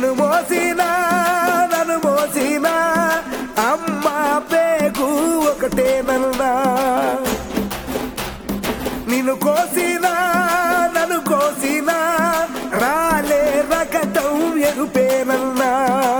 నిన్ను మోసినా నన్ను మోసినా అమ్మ పేగు ఒకటేనన్నా నిన్ను కోసినా నన్ను కోసినా రాలే రకటం ఎరుపేనన్నా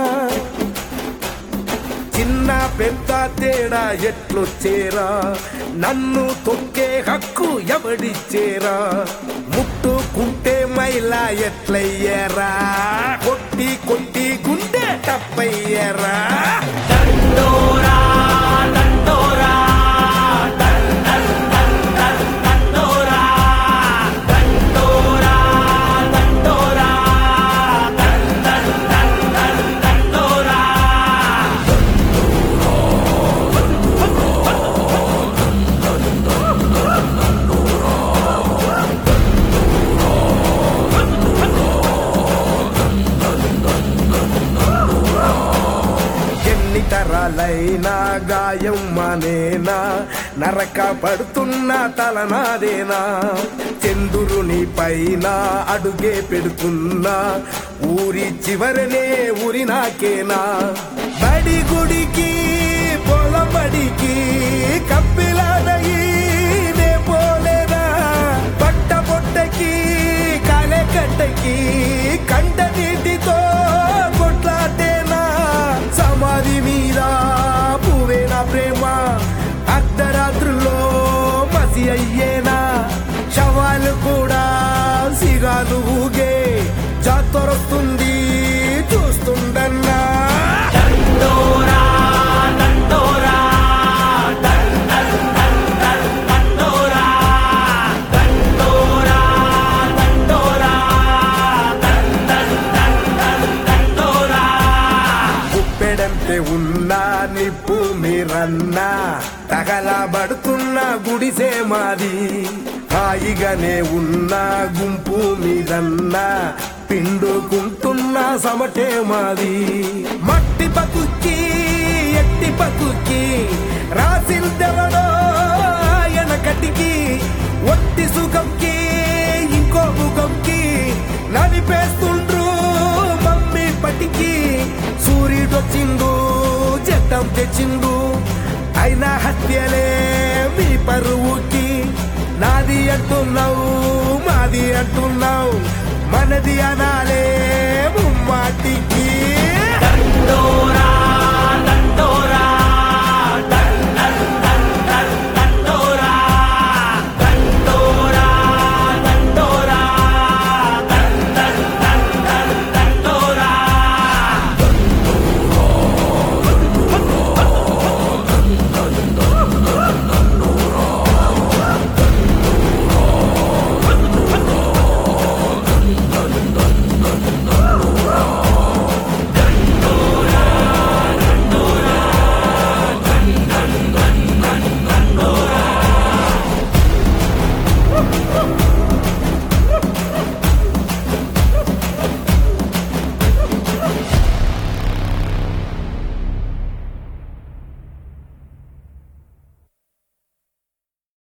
చిన్న పెద్ద తేడా ఎట్లొచ్చేరా నన్ను తొక్కే హక్కు ఎవడిచ్చేరా ముట్టుకుంటే మైలా ఎట్లయ్యారా కొట్టి కొట్టి గుండె తప్పయ్యారా దండోరా దండోరా దండల్ దండల్ దండోరా దండోరా దండోరా దండల్ దండల్ దండోరా ఎన్ని తరాలైనా గాయం మానేనా నరక పడుతున్న తలనాదేనా చంద్రుని పైన అడుగే పెడుతున్నా ఊరి చివరనే ఊరి నాకేనా బడి గుడికి పొలబడికి కప్పిలాదయి నే పోలేదా పట్ట పొట్టకి కాలే కట్టకి కంట నీటితో కొట్లాటేనా సమాధి మీద పువ్వేనా ప్రేమ అర్ధరాత్రుల్లో మసి అయ్యేనా శవాలు కూడా సిగాలు ఊగే జాతరొస్తుంది చూస్తుండన్నా దండోరా దండోరా దండల్ దండల్ దండోరా దండోరా దండోరా దండల్ దండల్ దండోరా గుప్పెడంతే ఉన్నా నిప్పు మీరన్నా తగలబడుతున్న గుడిసే మాది హాయిగానే ఉన్న గుంపు మీదన్నా పిండుకుంటున్న సమటే మాది మట్టి బతుక్కి ఎట్టి బతుక్కి రాసిందెవడో వెనకటికి ఒట్టి సుఖంకి ఇంకో ముఖంకి నలిపేస్తుండ్రు మమ్మీ పటికి సూర్యుడొచ్చిండు చట్టం తెచ్చిండు అయినా హత్యలే మీ పరువుకి నాది అంటున్నావు మాది అంటున్నావు మనది అనాలే ముమ్మాటికి దండోరా